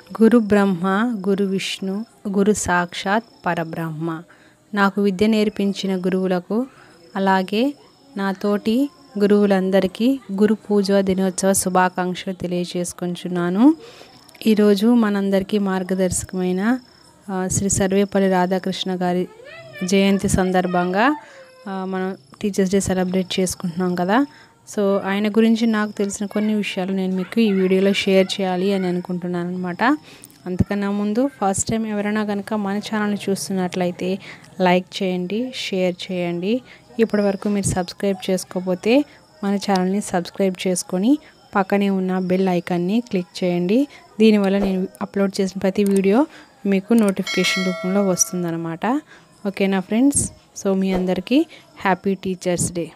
గురు బ్రహ్మ గురు విష్ణు గురు సాక్షాత్ పరబ్రహ్మ నాకు విద్య నేర్పించిన గురువులకు అలాగే నా తోటి గురువులందరికీ గురు పూజ దినోత్సవ శుభాకాంక్షలు తెలియజేసుకుంటున్నాను ఈరోజు మనందరికీ మార్గదర్శకమైన ఆ, శ్రీ సర్వేపల్లి రాధాకృష్ణ గారి జయంతి సందర్భంగా ఆ, మనం టీచర్స్ డే సెలబ్రేట్ చేసుకుంటున్నాం కదా సో ఆయన గురించి నాకు తెలిసిన కొన్ని విషయాలు నేను మీకు ఈ వీడియోలో షేర్ చేయాలి అని అనుకుంటున్నాను అనమాట అంతకన్నా ముందు ఫస్ట్ టైం ఎవరైనా కనుక మన ఛానల్ని చూస్తున్నట్లయితే లైక్ చేయండి షేర్ చేయండి ఇప్పటి వరకు మీరు సబ్స్క్రైబ్ చేసుకోకపోతే మన ఛానల్ని సబ్స్క్రైబ్ చేసుకొని పక్కనే ఉన్న బెల్ ఐకాన్ని క్లిక్ చేయండి దీనివల్ల నేను అప్లోడ్ చేసిన ప్రతి వీడియో మీకు నోటిఫికేషన్ రూపంలో వస్తుందన్నమాట ఓకేనా ఫ్రెండ్స్ సో మీ అందరికీ happy teachers day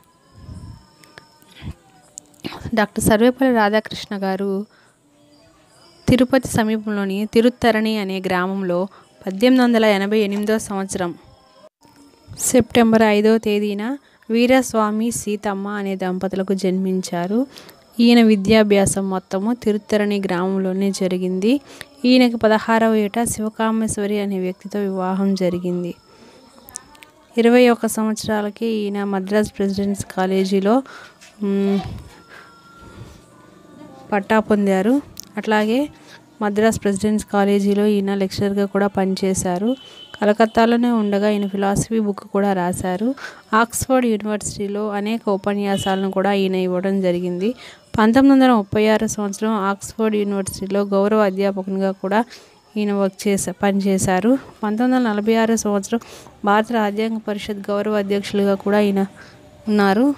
doctor Sarvepalli Radhakrishna గారు తిరుపతి సమీపంలోని తిరుత్తరణి అనే గ్రామంలో పద్దెనిమిది వందల ఎనభై ఎనిమిదో సంవత్సరం సెప్టెంబర్ ఐదో తేదీన వీరస్వామి సీతమ్మ అనే దంపతులకు జన్మించారు ఈయన విద్యాభ్యాసం మొత్తము తిరుత్తరణి గ్రామంలోనే జరిగింది ఈయనకి పదహారవ ఏట శివకామేశ్వరి అనే వ్యక్తితో వివాహం జరిగింది ఇరవై ఒక్క సంవత్సరాలకి ఈయన మద్రాస్ ప్రెసిడెంట్స్ కాలేజీలో మ్, పట్టా పొందారు అట్లాగే మద్రాస్ ప్రెసిడెంట్స్ కాలేజీలో ఈయన లెక్చరర్గా కూడా పనిచేశారు కలకత్తాలోనే ఉండగా ఈయన ఫిలాసఫీ బుక్ కూడా రాశారు ఆక్స్ఫర్డ్ యూనివర్సిటీలో అనేక ఉపన్యాసాలను కూడా ఈయన ఇవ్వడం జరిగింది పంతొమ్మిది వందల ముప్పై ఆరు సంవత్సరం ఆక్స్ఫర్డ్ యూనివర్సిటీలో గౌరవ అధ్యాపకునిగా కూడా ఈయన వర్క్ చేసా పనిచేశారు పంతొమ్మిది వందల నలభై ఆరు సంవత్సరం భారత రాజ్యాంగ పరిషత్ గౌరవ అధ్యక్షులుగా కూడా ఈయన ఉన్నారు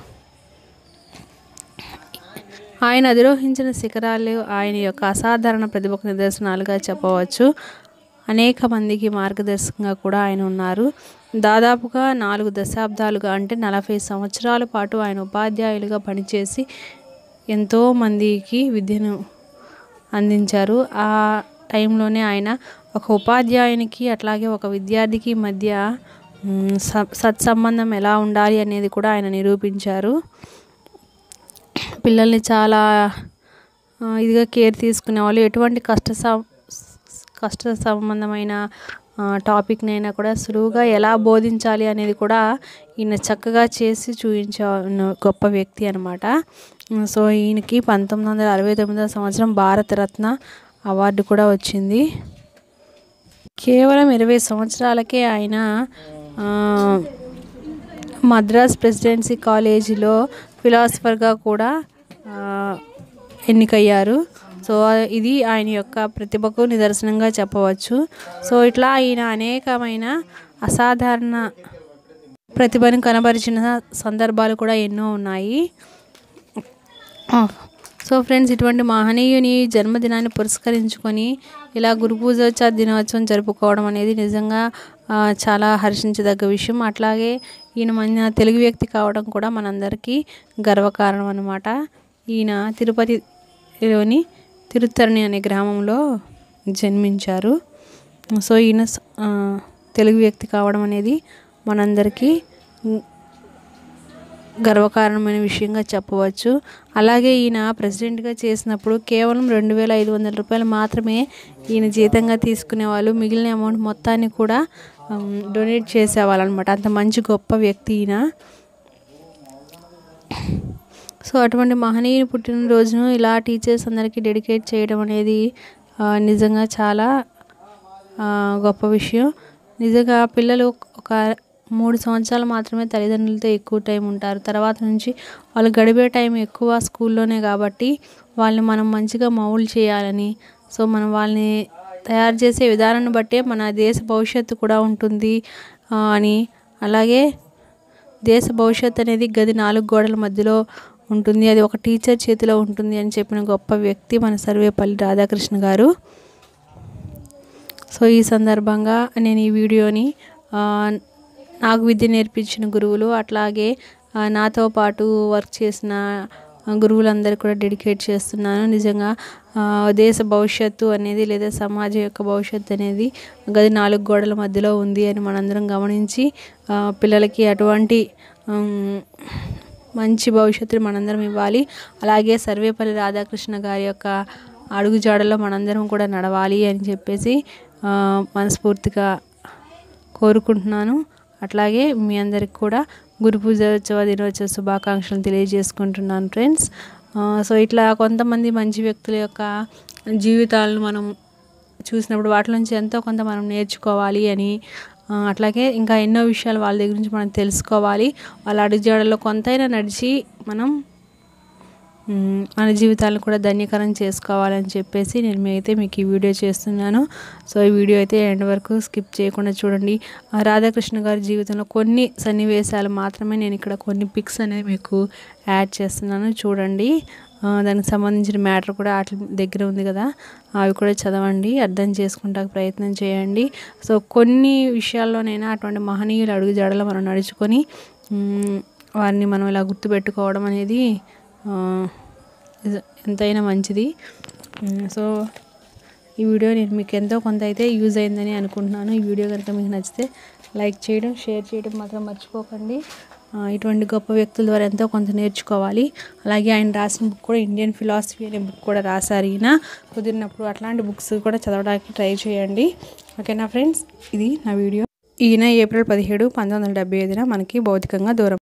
ఆయన అధిరోహించిన శిఖరాలు ఆయన యొక్క అసాధారణ ప్రతిభకు నిదర్శనాలుగా చెప్పవచ్చు అనేక మందికి మార్గదర్శకంగా కూడా ఆయన ఉన్నారు దాదాపుగా నాలుగు దశాబ్దాలుగా అంటే నలభై సంవత్సరాల పాటు ఆయన ఉపాధ్యాయులుగా పనిచేసి ఎంతో మందికి విద్యను అందించారు ఆ టైంలోనే ఆయన ఒక ఉపాధ్యాయునికి అట్లాగే ఒక విద్యార్థికి మధ్య మ్, స- సత్సంబంధం ఎలా ఉండాలి అనేది కూడా ఆయన నిరూపించారు పిల్లల్ని చాలా ఆ, ఇదిగా కేర్ తీసుకునే వాళ్ళు ఎటువంటి కష్ట స- కష్ట సంబంధమైన ఆ, టాపిక్నైనా కూడా సులువుగా ఎలా బోధించాలి అనేది కూడా ఈయన చక్కగా చేసి చూపించే గొప్ప వ్యక్తి అనమాట సో ఈయనకి పంతొమ్మిది వందల అరవై తొమ్మిదవ సంవత్సరం భారతరత్న అవార్డు కూడా వచ్చింది కేవలం ఇరవై సంవత్సరాలకే ఆయన ఆ, మద్రాస్ ప్రెసిడెన్సీ కాలేజీలో ఫిలాసఫర్గా కూడా ఆ, ఎన్నికయ్యారు సో ఇది ఆయన యొక్క ప్రతిభకు నిదర్శనంగా చెప్పవచ్చు సో ఇట్లా ఆయన అనేకమైన అసాధారణ ప్రతిభను కనబరిచిన సందర్భాలు కూడా ఎన్నో ఉన్నాయి సో ఫ్రెండ్స్ ఇటువంటి మహనీయుని జన్మదినాన్ని పురస్కరించుకొని ఇలా గురు పూజోత్సవ దినోత్సవం జరుపుకోవడం అనేది నిజంగా ఆ, చాలా హర్షించదగ్గ విషయం అట్లాగే ఈయన మన తెలుగు వ్యక్తి కావడం కూడా మనందరికీ గర్వకారణం అనమాట ఈయన తిరుపతిలోని తిరుత్తరణి అనే గ్రామంలో జన్మించారు సో ఈయన స- ఆ, తెలుగు వ్యక్తి కావడం అనేది మనందరికీ గర్వకారణమైన విషయంగా చెప్పవచ్చు అలాగే ఈయన ప్రెసిడెంట్గా చేసినప్పుడు కేవలం రెండు వేల ఐదు వందల రూపాయలు మాత్రమే ఈయన జీతంగా తీసుకునేవాళ్ళు మిగిలిన అమౌంట్ మొత్తాన్ని కూడా డొనేట్ చేసేవాళ్ళు అనమాట అంత మంచి గొప్ప వ్యక్తి ఈయన సో అటువంటి మహనీయుని పుట్టినరోజును ఇలా టీచర్స్ అందరికీ డెడికేట్ చేయడం అనేది ఆ, నిజంగా చాలా ఆ, గొప్ప విషయం నిజంగా పిల్లలు ఒక మూడు సంవత్సరాలు మాత్రమే తల్లిదండ్రులతో ఎక్కువ టైం ఉంటారు తర్వాత నుంచి వాళ్ళు గడిపే టైం ఎక్కువ స్కూల్లోనే కాబట్టి వాళ్ళని మనం మంచిగా మౌల్డ్ చేయాలని సో మనం వాళ్ళని తయారు చేసే విధానాన్ని బట్టే మన దేశ భవిష్యత్తు కూడా ఉంటుంది ఆ, అని అలాగే దేశ భవిష్యత్తు అనేది గది నాలుగు గోడల మధ్యలో ఉంటుంది అది ఒక టీచర్ చేతిలో ఉంటుంది అని చెప్పిన గొప్ప వ్యక్తి మన సర్వేపల్లి రాధాకృష్ణ గారు సో ఈ సందర్భంగా నేను ఈ వీడియోని ఆ, నాకు విద్య నేర్పించిన గురువులు అట్లాగే ఆ, నాతో పాటు వర్క్ చేసిన ఆ, గురువులందరికీ కూడా డెడికేట్ చేస్తున్నాను నిజంగా ఆ, దేశ భవిష్యత్తు అనేది లేదా సమాజం యొక్క భవిష్యత్తు అనేది గది నాలుగు గోడల మధ్యలో ఉంది అని మనందరం గమనించి ఆ, పిల్లలకి అటువంటి ఉమ్, మంచి భవిష్యత్తుని మనందరం ఇవ్వాలి అలాగే సర్వేపల్లి రాధాకృష్ణ గారి యొక్క అడుగు జాడలో మనందరం కూడా నడవాలి అని చెప్పేసి ఆ, మనస్ఫూర్తిగా కోరుకుంటున్నాను అట్లాగే మీ అందరికి కూడా గురు పూజోత్సవ దినోత్సవ శుభాకాంక్షలు తెలియజేసుకుంటున్నాను ఫ్రెండ్స్ ఆ, సో ఇట్లా కొంతమంది మంచి వ్యక్తుల యొక్క జీవితాలను మనం చూసినప్పుడు వాటి నుంచి ఎంతో కొంత మనం నేర్చుకోవాలి అని ఆ, అట్లాగే ఇంకా ఎన్నో విషయాలు వాళ్ళ దగ్గర నుంచి మనం తెలుసుకోవాలి వాళ్ళ అడుగుజాడల్లో కొంతైనా నడిచి మనం మ్మ్, మన జీవితాలను కూడా ధన్యకరం చేసుకోవాలని చెప్పేసి నేను మీ అయితే మీకు ఈ వీడియో చేస్తున్నాను సో ఈ వీడియో అయితే ఎండ్ వరకు స్కిప్ చేయకుండా చూడండి ఆ రాధాకృష్ణ గారి జీవితంలో కొన్ని సన్నివేశాలు మాత్రమే నేను ఇక్కడ కొన్ని పిక్స్ అనేవి మీకు యాడ్ చేస్తున్నాను చూడండి ఆ, దానికి సంబంధించిన మ్యాటర్ కూడా వాటి దగ్గర ఉంది కదా అవి కూడా చదవండి అర్థం చేసుకుంటా ప్రయత్నం చేయండి సో కొన్ని విషయాల్లోనైనా అటువంటి మహనీయులు అడుగు జాడలో మనం నడుచుకొని మ్మ్, వారిని మనం ఇలా గుర్తుపెట్టుకోవడం అనేది ఆ, ఇది ఎంతైనా మంచిది మ్, సో ఈ వీడియో నేను మీకు ఎంతో కొంత అయితే యూజ్ అయిందని అనుకుంటున్నాను ఈ వీడియో కనుక మీకు నచ్చితే లైక్ చేయడం షేర్ చేయడం మాత్రం మర్చిపోకండి ఆ, ఇటువంటి గొప్ప వ్యక్తుల ద్వారా ఎంతో కొంత నేర్చుకోవాలి అలాగే ఆయన రాసిన బుక్ కూడా ఇండియన్ ఫిలాసఫీ అనే బుక్ కూడా రాశారు ఈయన కుదిరినప్పుడు అట్లాంటి బుక్స్ కూడా చదవడానికి ట్రై చేయండి ఓకేనా ఫ్రెండ్స్ ఇది నా వీడియో ఈయన ఏప్రిల్ పదిహేడు పంతొమ్మిది వందల డెబ్బై ఐదున మనకి భౌతికంగా దూరం